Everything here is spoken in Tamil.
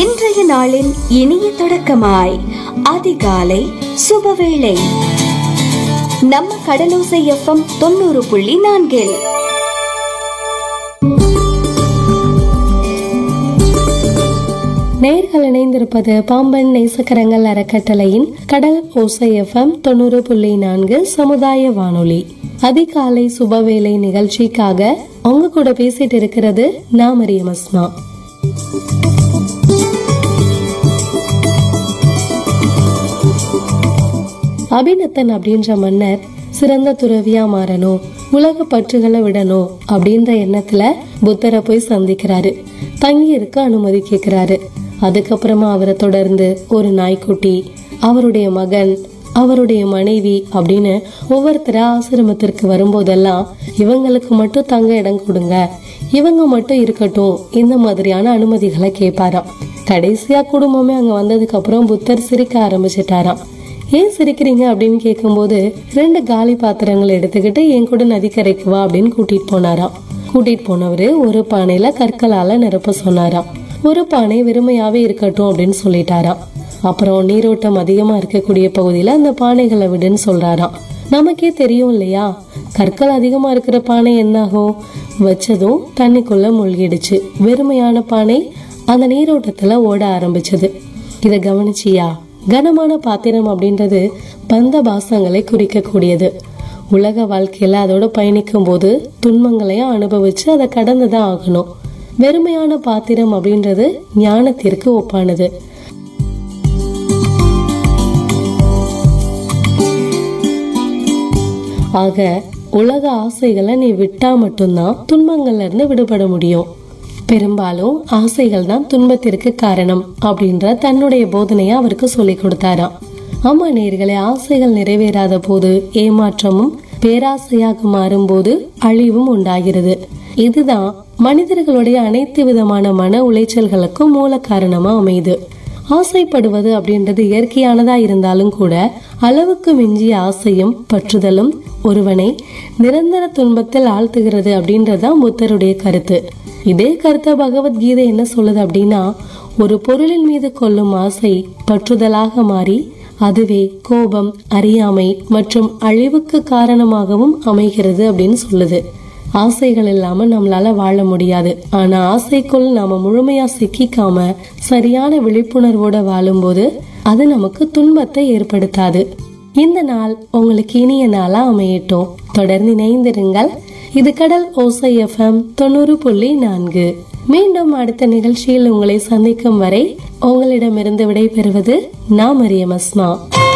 இன்றைய நாளின் இனிய தொடக்கமாய் அதிகாலை சுபவேளை நம்ம கடலோசை எஃப்எம் தொண்ணூறு புள்ளி நான்கில் நேர்கள் இணைந்திருப்பது பாம்பன் நேசக்கரங்கள் அறக்கட்டளையின் கடல் ஓசை எஃப்எம் தொண்ணூறு புள்ளி நான்கு சமுதாய வானொலி அதிகாலை சுபவேளை நிகழ்ச்சிக்காக உங்க கூட பேசிட்டு இருக்கிறது நான் மரியம் அஸ்மா அபிநத்தன் அப்படின்ற மன்னர் சிறந்த துறவியா மாறணும் உலக பற்றுகளை விடணும் அப்படின்ற எண்ணத்துல புத்தரை போய் சந்திக்கிறாரு தங்கி இருக்க அனுமதி கேட்கிறாரு அதுக்கப்புறமா அவரை தொடர்ந்து ஒரு நாய்க்குட்டி அவருடைய மகன் அவருடைய மனைவி அப்படின்னு ஒவ்வொருத்தரா ஆசிரமத்திற்கு வரும்போதெல்லாம் இவங்களுக்கு மட்டும் தங்க இடம் கொடுங்க இவங்க மட்டும் இருக்கட்டும் இந்த மாதிரியான அனுமதிகளை கேட்பாராம் கடைசியா குடும்பமே அங்க வந்ததுக்கு அப்புறம் புத்தர் சிரிக்க ஆரம்பிச்சிட்டாராம் ஏன் சிரிக்கிறீங்க அப்படின்னு கேட்கும்போது ரெண்டு காலி பாத்திரங்களை எடுத்துக்கிட்டு என் கூட நதிக்கரைக்கு வா அப்படின்னு கூட்டிட்டு போனாராம் கூட்டிட்டு போனவரு ஒரு பானையில கற்களால நிரப்ப சொன்னாராம் ஒரு பானை வெறுமையாவே இருக்கட்டும் அப்படின்னு சொல்லிட்டாராம் அப்புறம் நீரோட்டம் அதிகமா இருக்கக்கூடிய பகுதியில அந்த பானைகளை விடுன்னு சொல்றாராம் நமக்கே தெரியும் இல்லையா கற்கள் அதிகமா இருக்கிற பானை என்னாகும் வச்சதும் தண்ணிக்குள்ள மூழ்கிடுச்சு வெறுமையான பானை அந்த நீரோட்டத்துல ஓட ஆரம்பிச்சது இத கவனிச்சியா கனமான பாத்திரம் அப்படின்றது பந்த பாசங்களை குறிக்கக்கூடியது உலக வாழ்க்கையில அதோட பயணிக்கும் போது துன்பங்களையும் அனுபவிச்சு அதை கடந்துதான் ஆகணும் வெறுமையான பாத்திரம் அப்படின்றது ஞானத்திற்கு ஒப்பானது ஆக உலக ஆசைகளை நீ விட்டா மட்டும்தான் துன்பங்கள்ல இருந்து விடுபட முடியும் பெரும்பாலும் ஆசைகள் தான் துன்பத்திற்கு காரணம் அப்படின்ற தன்னுடைய போதனையை அவருக்கு சொல்லி கொடுத்தாராம் ஆமா நேர்களே ஆசைகள் நிறைவேறாத போது ஏமாற்றமும் பேராசையாக மாறும்போது அழிவும் உண்டாகிறது இதுதான் மனிதர்களுடைய அனைத்து விதமான மன உளைச்சல்களுக்கும் மூல காரணமா அமையுது ஆசைப்படுவது அப்படின்றது இயற்கையானதா இருந்தாலும் கூட அளவுக்கு மிஞ்சிய ஆசையும் பற்றுதலும் ஒருவனை நிரந்தர துன்பத்தில் ஆழ்த்துகிறது அப்படின்றதுதான் புத்தருடைய கருத்து இதே கருத்தை பகவத்கீதை என்ன சொல்லுது அப்படின்னா ஒரு பொருளின் மீது கொள்ளும் ஆசை பற்றுதலாக மாறி அதுவே கோபம் அறியாமை மற்றும் அழிவுக்கு காரணமாகவும் அமைகிறது அப்படின்னு சொல்லுது ஆசைகள் இல்லாம நம்மளால வாழ முடியாது ஆனா ஆசைக்குள் நாம முழுமையா சிக்கிக்காம சரியான விழிப்புணர்வோட வாழும்போது அது நமக்கு துன்பத்தை ஏற்படுத்தாது இந்த நாள் உங்களுக்கு இனிய நாளா அமையட்டும் தொடர்ந்து இணைந்திருங்கள் இது கடல் ஓசை எஃப்எம் தொண்ணூறு புள்ளி நான்கு மீண்டும் அடுத்த நிகழ்ச்சியில் உங்களை சந்திக்கும் வரை உங்களிடமிருந்து விடைபெறுவது நான் மரியம் அஸ்மா